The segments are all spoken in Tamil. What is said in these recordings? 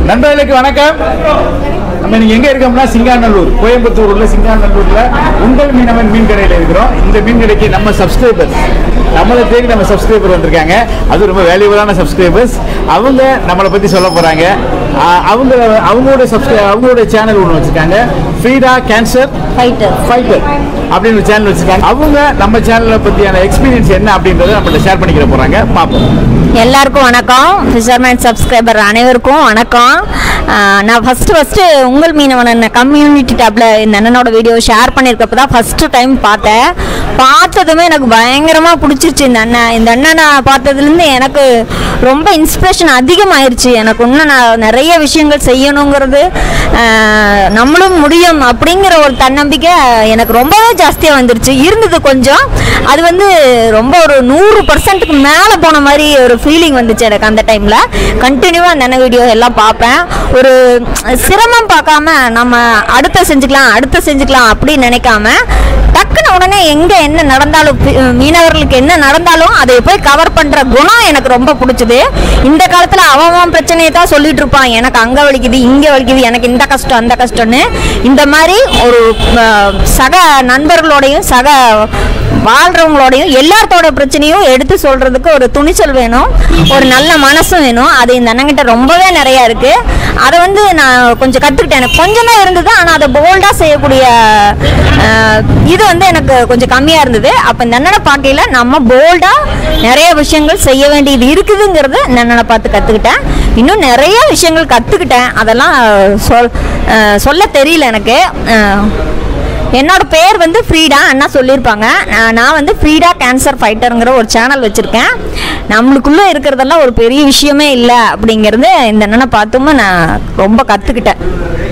நண்பர்களுக்கு வணக்கம் நம்ம இன்னைக்கு எங்க இருக்கோம்னா சிங்காநல்லூர் கோயம்புத்தூர் உள்ள சிங்காநல்லூர்ல உங்கள் மீனவன் மீன் கடையில் இருக்கிறோம் இந்த மீன் கடைக்கு நம்ம சப்ஸ்கிரைபர்ஸ் நம்மளை தேடி நம்ம சப்ஸ்கிரைபர் வந்திருக்காங்க அது ரொம்ப வேல்யூபிளான சப்ஸ்கிரைபர்ஸ் அவங்க நம்மளை பத்தி சொல்ல போறாங்க ஆஹ் அவங்க அவங்களோட சப்ஸ்கிரை அவங்களோட சேனல் ஒன்று வச்சிருக்காங்க ஃப்ரீடா கேன்சர் ஃபைட்டர் ஃபைட்டர் அப்படின்னு ஒரு சேனல் வச்சிருக்காங்க அவங்க நம்ம சேனலை பத்தியான எக்ஸ்பீரியன்ஸ் என்ன அப்படின்றத நம்மள்ட்ட ஷேர் பண்ணிக்கிற போறாங்க பார்ப்போம் எல்லாருக்கும் வணக்கம் ஃபிஷர்மேன் சப்ஸ்கிரைபர் அனைவருக்கும் வணக்கம் ஆஹ் நான் ஃபஸ்ட்டு ஃபஸ்ட்டு உங்கள் மீனவன் கம்யூனிட்டி டேப்பில் இந்த அண்ணனோட வீடியோ ஷேர் பண்ணியிருக்கப்ப தான் ஃபஸ்ட்டு டைம் பார்த்தேன் பார்த்ததுமே எனக்கு பயங்கரமாக பிடிச்சிருச்சு இந்த அண்ணன் இந்த அண்ணனை பார்த்ததுலேருந்து எனக்கு ரொம்ப இன்ஸ்பிரேஷன் அதிகமாயிருச்சு எனக்கு இன்னும் நான் நிறைய விஷயங்கள் செய்யணுங்கிறது ஆஹ் நம்மளும் முடியும் அப்படிங்கிற ஒரு தன்னம்பிக்கை எனக்கு ரொம்பவே ஜாஸ்தியாக வந்துருச்சு இருந்தது கொஞ்சம் அது வந்து ரொம்ப ஒரு நூறு பர்சன்ட்டுக்கு மேலே போன மாதிரி ஒரு ஃபீலிங் வந்துச்சு எனக்கு அந்த டைமில் கண்டினியூவாக அந்த அண்ணன் வீடியோ எல்லாம் பார்ப்பேன் ஒரு சிரமம் பார்க்காம நம்ம அடுத்த செஞ்சுக்கலாம் அடுத்த செஞ்சுக்கலாம் அப்படின்னு நினைக்காம டக்குன்னு உடனே எங்கே என்ன நடந்தாலும் பி- மீனவர்களுக்கு என்ன நடந்தாலும் அதை போய் கவர் பண்ணுற குணம் எனக்கு ரொம்ப பிடிச்சது இந்த காலத்தில் அவன் அவன் பிரச்சனையை தான் சொல்லிட்டு இருப்பான் எனக்கு அங்கே வலிக்குது இங்கே வலிக்குது எனக்கு இந்த கஷ்டம் அந்த கஷ்டம்னு இந்த மாதிரி ஒரு அஹ், சக நண்பர்களோடையும் சக வாழ்றவங்களோடையும் எல்லாத்தோட பிரச்சனையும் எடுத்து சொல்றதுக்கு ஒரு துணிச்சல் வேணும் ஒரு நல்ல மனசும் வேணும் அது இந்த அண்ணங்கிட்ட ரொம்பவே நிறைய இருக்கு அதை வந்து நான் கொஞ்சம் கற்றுக்கிட்டேன் எனக்கு கொஞ்சம் தான் இருந்தது ஆனால் அதை போல்டாக செய்யக்கூடிய அஹ், இது வந்து எனக்கு கொஞ்சம் கம்மியாக இருந்தது அப்போ இந்த அண்ணனை பார்க்கையில நம்ம போல்டாக நிறைய விஷயங்கள் செய்ய வேண்டியது இருக்குதுங்கிறது இந்த அண்ணனை பார்த்து கற்றுக்கிட்டேன் இன்னும் நிறைய விஷயங்கள் கற்றுக்கிட்டேன் அதெல்லாம் சொல் அஹ், சொல்ல தெரியல எனக்கு அஹ், என்னோட பேர் வந்து ஃப்ரீடா அண்ணா சொல்லியிருப்பாங்க நான் நான் வந்து ஃப்ரீடா கேன்சர் ஃபைட்டருங்கிற ஒரு சேனல் வச்சுருக்கேன் நம்மளுக்குள்ளே இருக்கிறதெல்லாம் ஒரு பெரிய விஷயமே இல்லை அப்படிங்கிறது இந்த அண்ணனை பார்த்தும் நான் ரொம்ப கற்றுக்கிட்டேன்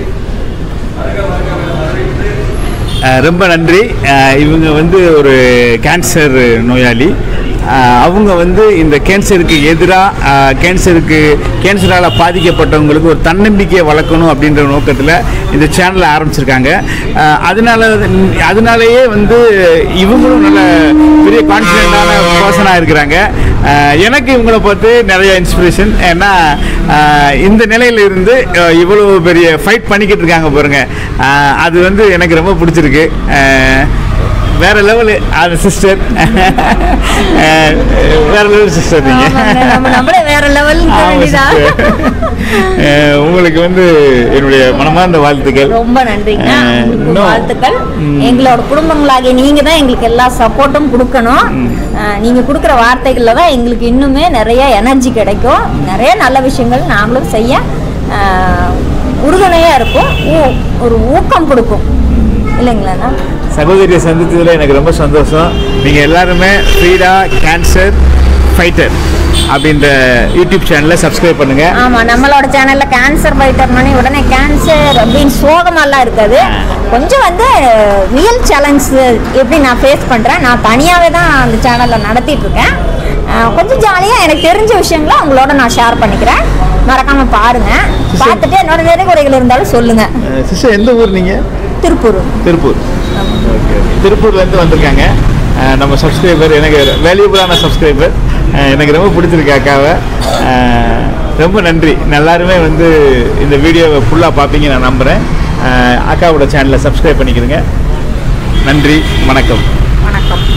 அஹ் ரொம்ப நன்றி அஹ் இவங்க வந்து ஒரு கேன்சர் நோயாளி அஹ் அவங்க வந்து இந்த கேன்சருக்கு எதிராக கேன்சருக்கு கேன்சரால் பாதிக்கப்பட்டவங்களுக்கு ஒரு தன்னம்பிக்கையை வளர்க்கணும் அப்படின்ற நோக்கத்தில் இந்த சேனலை ஆரம்பிச்சிருக்காங்க அஹ் அதனால அதனாலேயே வந்து இவங்களும் நல்ல பெரிய கான்ஃபிடென்ட்டான பர்சனாக இருக்கிறாங்க அஹ் எனக்கு இவங்களை பார்த்து நிறைய இன்ஸ்பிரேஷன் ஏன்னா அஹ் இந்த நிலையில இருந்து அஹ் இவ்வளவு பெரிய ஃபைட் பண்ணிக்கிட்டு இருக்காங்க பாருங்க அஹ் அது வந்து எனக்கு ரொம்ப பிடிச்சிருக்கு அஹ் வேற லெவலு அது சிஸ்டர் வேற லெவல் சிஸ்டர் நீங்க நம்ம நம்மளே வேற லெவல் ஆமா sister. அஹ் உங்களுக்கு வந்து என்னுடைய மனமார்ந்த வாழ்த்துக்கள் ரொம்ப நன்றிங்க அஹ் உங்களுக்கு இன்னும் வாழ்த்துக்கள் எங்களோட குடும்பங்களாகிய நீங்க தான் எங்களுக்கு எல்லா சப்போர்ட்டும் கொடுக்கணும் அஹ் நீங்க கொடுக்குற வார்த்தைகள்ல தான் எங்களுக்கு இன்னுமே நிறைய எனர்ஜி கிடைக்கும் நிறைய நல்ல விஷயங்கள் நாங்களும் செய்ய அஹ், உறுதுணையா இருக்கும் ஊ- ஒரு ஊக்கம் கொடுக்கும் இல்லைங்களாண்ணா சகோதரியை சந்தித்ததுல எனக்கு ரொம்ப சந்தோஷம் நீங்க எல்லாருமே ஃப்ரீடா கேன்சர் ஃபைட்டர் அப்படின்ற யூடியூப் சேனலை சப்ஸ்கிரைப் பண்ணுங்க ஆமா நம்மளோட சேனல்ல கேன்சர் ஃபைட்டர்னே உடனே கேன்சர் அப்படின்னு சோகமெல்லாம் இருக்காது கொஞ்சம் வந்து ரியல் சேலஞ்ச் எப்படி நான் ஃபேஸ் பண்றேன் நான் தனியாவே தான் அந்த சேனல்ல நடத்திட்டு இருக்கேன் அஹ் கொஞ்சம் ஜாலியா எனக்கு தெரிஞ்ச விஷயங்களை உங்களோட நான் ஷேர் பண்ணிக்கிறேன் மறக்காம பாருங்க பார்த்துட்டு என்னோட நிறைகுறைகள் இருந்தாலும் சொல்லுங்க சிஸ்டர் எந்த ஊர் நீங்க திருப்பூர் திருப்பூர் திருப்பூர்லேருந்து வந்திருக்காங்க அஹ் நம்ம சப்ஸ்கிரைபர் எனக்கு வேல்யூபிளான சப்ஸ்கிரைபர் எனக்கு ரொம்ப பிடிச்சிருக்கு அக்காவை அஹ் ரொம்ப நன்றி எல்லாருமே வந்து இந்த வீடியோவை ஃபுல்லாக பார்ப்பீங்க நான் நம்புகிறேன் அக்காவோட சேனலை சப்ஸ்கிரைப் பண்ணிக்கிறேங்க நன்றி வணக்கம் வணக்கம்